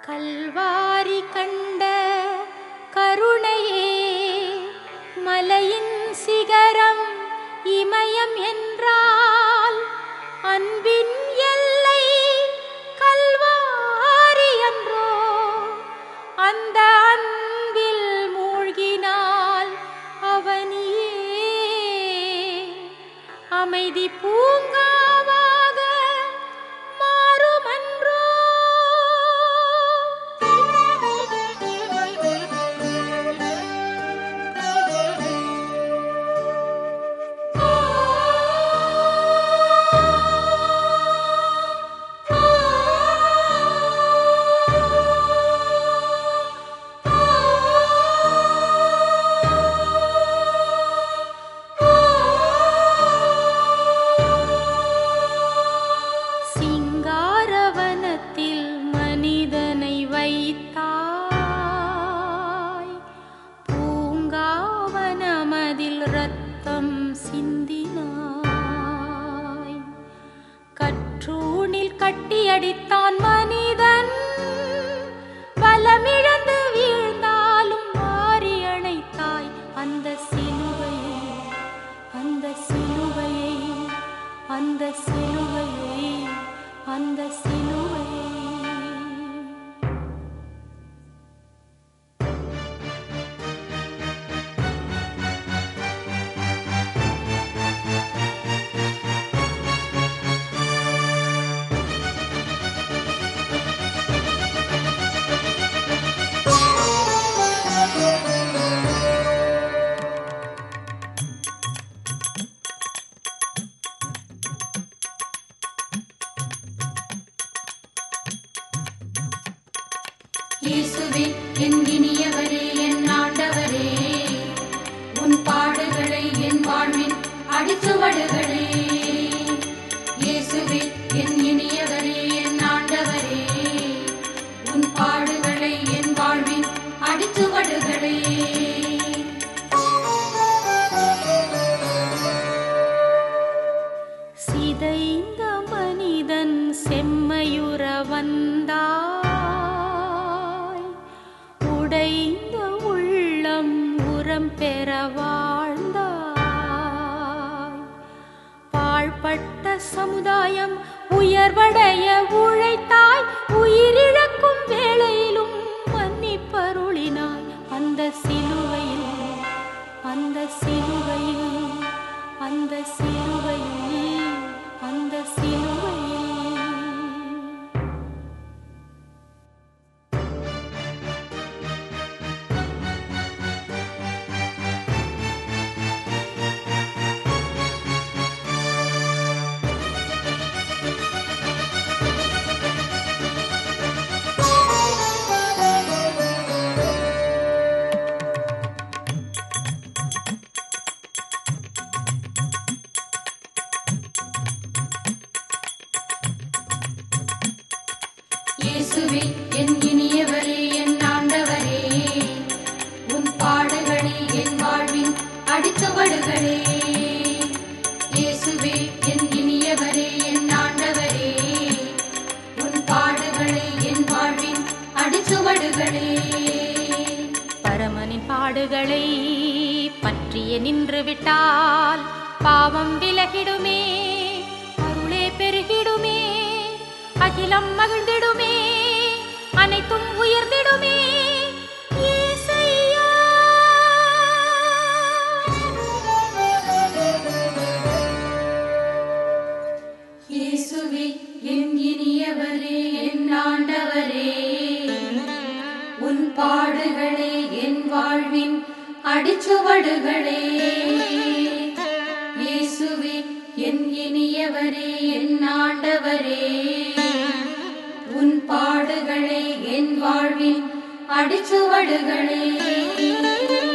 கல்வாரி கண்ட கருணையே மலையின் சிகரம் இமயம் என்றால் அன்பின் எல்லை கல்வாரி என்றோ அந்த அன்பில் மூழ்கினால் அவனியே அமைதி பூங்காவாக மாறுமன்றோ சிங்காரவனத்தில் மனிதனை வைத்தாய் பூங்காவனமதில் ரத்தம் சிந்தினாய் கற்றூணில் கட்டியடித்தான் மனிதன் பலமிழந்து வீழ்ந்தாலும் வாரி அணைத்தாய் அந்த சிலுவையை அந்த சிலுவையை அந்த சிலுவையை அந்த சிலுவையை இயேசுவே என் இனியவரே என் ஆண்டவரே உன் பாடுகளை என் வாழ்வின் அடிச்சுவடுகளே இயேசுவே என் இனியவரே என் ஆண்டவரே உன் பாடுகளை என் வாழ்வின் அடிச்சுவடுகளே சிதைந்த மனிதன் செம்மையுற வந்தாய் உடைந்த உள்ளம் உரம் பெற வாழ்ந்தாய் பாழ்பட்ட சமுதாயம் உயர்வடைய உழைத்தாய் உயிரிழக்கும் வேளையிலும் மன்னிப்பருளினாய் அந்த சிலுவையில் அந்த சிலுவையில் அந்த சிலுவையில் அந்த சிலுவையில் இயேசுவே என் இனியவரே என் ஆண்டவரே உன் பாடுகளே என் வாழ்வின் அடிச்சுவடுகளே இயேசுவே என் இனியவரே என் ஆண்டவரே உன் பாடுகளே என் வாழ்வின் அடிச்சுவடுகளே பரமனின் பாடுகளை பற்றிய நின்று விட்டால் பாவம் விலகிடுமே அருளே பெருகிடுமே அகிலம் மகிழ்ந்திடுமே அனைத்தும் உயர்ந்திடுமே இயேசையா. இயேசுவே என் இனியவரே என் ஆண்டவரே உன் பாடுகளே என் வாழ்வின் அடிச்சுவடுகளே இயேசுவே என் இனியவரே என் ஆண்டவரே உன் பாடுகளே என் வாழ்வின் அடிச்சுவடுகளே